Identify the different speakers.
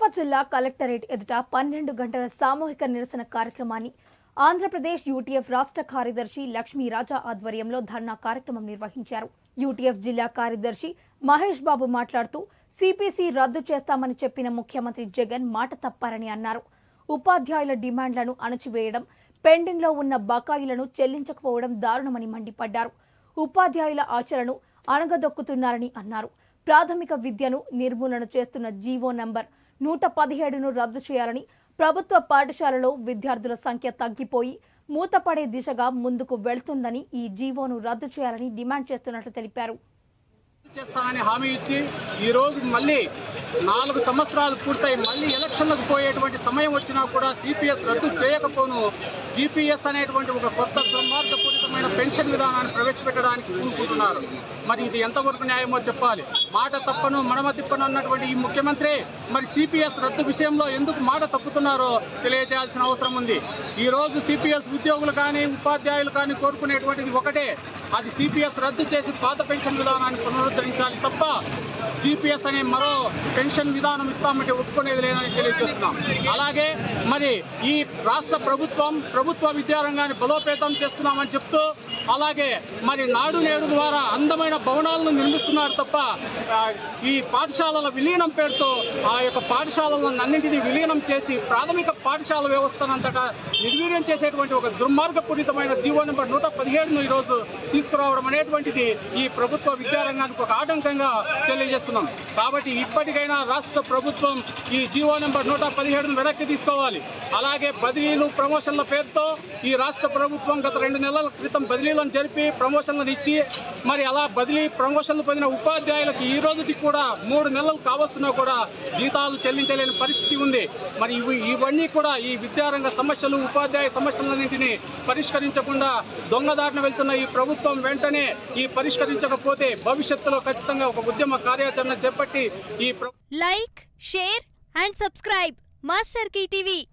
Speaker 1: జిల్లా కలెక్టరేట్ ఎదుట పన్నెండు గంటల సామూహిక నిరసన కార్యక్రమాన్ని ఆంధ్రప్రదేశ్ యూటీఎఫ్ రాష్ట్ర కార్యదర్శి లక్ష్మీ రాజా ఆధ్వర్యంలో ధర్నా కార్యక్రమం నిర్వహించారు యూటీఎఫ్ జిల్లా కార్యదర్శి మహేష్ బాబు మాట్లాడుతూ సిపిసి రద్దు చేస్తామని చెప్పిన ముఖ్యమంత్రి జగన్ మాట తప్పారని అన్నారు ఉపాధ్యాయుల డిమాండ్లను అణచివేయడం పెండింగ్లో ఉన్న బకాయిలను చెల్లించకపోవడం దారుణమని మండిపడ్డారు ఉపాధ్యాయుల ఆచరణను అణగదొక్కుతున్నారని అన్నారు ప్రాథమిక విద్యను నిర్మూలన చేస్తున్న జీవో నంబర్ నూట పదిహేడును రద్దు చేయాలని ప్రభుత్వ పాఠశాలలో విద్యార్థుల సంఖ్య తగ్గిపోయి మూతపడే దిశగా ముందుకు వెళ్తుందని ఈ జీవోను రద్దు చేయాలని డిమాండ్ చేస్తున్నట్లు తెలిపారు
Speaker 2: చేస్తానని హామీ ఇచ్చి ఈ రోజు మళ్ళీ నాలుగు సంవత్సరాలు పూర్తయి మళ్ళీ ఎలక్షన్లకు పోయేటువంటి సమయం వచ్చినా కూడా సిపిఎస్ రద్దు చేయకపోను జీపీఎస్ అనేటువంటి ఒక కొత్త దుర్మార్గపూరితమైన పెన్షన్ విధానాన్ని ప్రవేశపెట్టడానికి పూనుకుంటున్నారు మరి ఇది ఎంతవరకు న్యాయమో చెప్పాలి మాట తప్పను మడమ తిప్పను అన్నటువంటి ఈ ముఖ్యమంత్రి మరి సిపిఎస్ రద్దు విషయంలో ఎందుకు మాట తప్పుతున్నారో తెలియజేయాల్సిన అవసరం ఉంది ఈ రోజు సిపిఎస్ ఉద్యోగులు కానీ ఉపాధ్యాయులు కానీ కోరుకునేటువంటిది ఒకటే అది సిపిఎస్ రద్దు చేసి పాత పెన్షన్ విధానాన్ని పునరుద్ధరించాలి తప్ప జీపీఎస్ అనే మరో పెన్షన్ విధానం ఇస్తామంటే ఒప్పుకునేది లేదని తెలియజేస్తున్నాం అలాగే మరి ఈ రాష్ట్ర ప్రభుత్వం ప్రభుత్వ విద్యారంగాన్ని బలోపేతం చేస్తున్నామని చెప్తూ అలాగే మరి నాడు నేడు ద్వారా అందమైన భవనాలను నిర్మిస్తున్నారు తప్ప ఆ, ఈ పాఠశాలల విలీనం పేరుతో ఆ యొక్క పాఠశాలలను అన్నింటినీ విలీనం చేసి ప్రాథమిక పాఠశాల వ్యవస్థనంతటా నిర్వీర్యం చేసేటువంటి ఒక దుర్మార్గపూరితమైన జీవో నెంబర్ నూట పదిహేడును ఈరోజు తీసుకురావడం అనేటువంటిది ఈ ప్రభుత్వ విద్యారంగానికి ఒక ఆటంకంగా తెలియజేస్తున్నాం కాబట్టి ఇప్పటికైనా రాష్ట్ర ప్రభుత్వం ఈ జీవో నెంబర్ నూట పదిహేడును వెనక్కి తీసుకోవాలి అలాగే బదిలీలు ప్రమోషన్ల పేరుతో ఈ రాష్ట్ర ప్రభుత్వం గత రెండు నెలల క్రితం బదిలీలను జరిపి ప్రమోషన్లను ఇచ్చి మరి అలా బదిలీ ప్రమోషన్లు పొందిన ఉపాధ్యాయులకు ఈ రోజుకి కూడా మూడు నెలలు కావస్తున్నా కూడా జీతాలు చెల్లించలేని పరిస్థితి ఉంది మరి ఇవి ఇవన్నీ కూడా ఈ విద్యారంగ సమస్యలు ఉపాధ్యాయ సమస్యలన్నింటినీ పరిష్కరించకుండా దొంగదారిన వెళ్తున్న ఈ ప్రభుత్వం వెంటనే ఈ పరిష్కరించకపోతే భవిష్యత్తులో ఖచ్చితంగా ఒక ఉద్యమ కార్యాచరణ చేపట్టి ఈ ప్ర-
Speaker 3: like share and subscribe master TV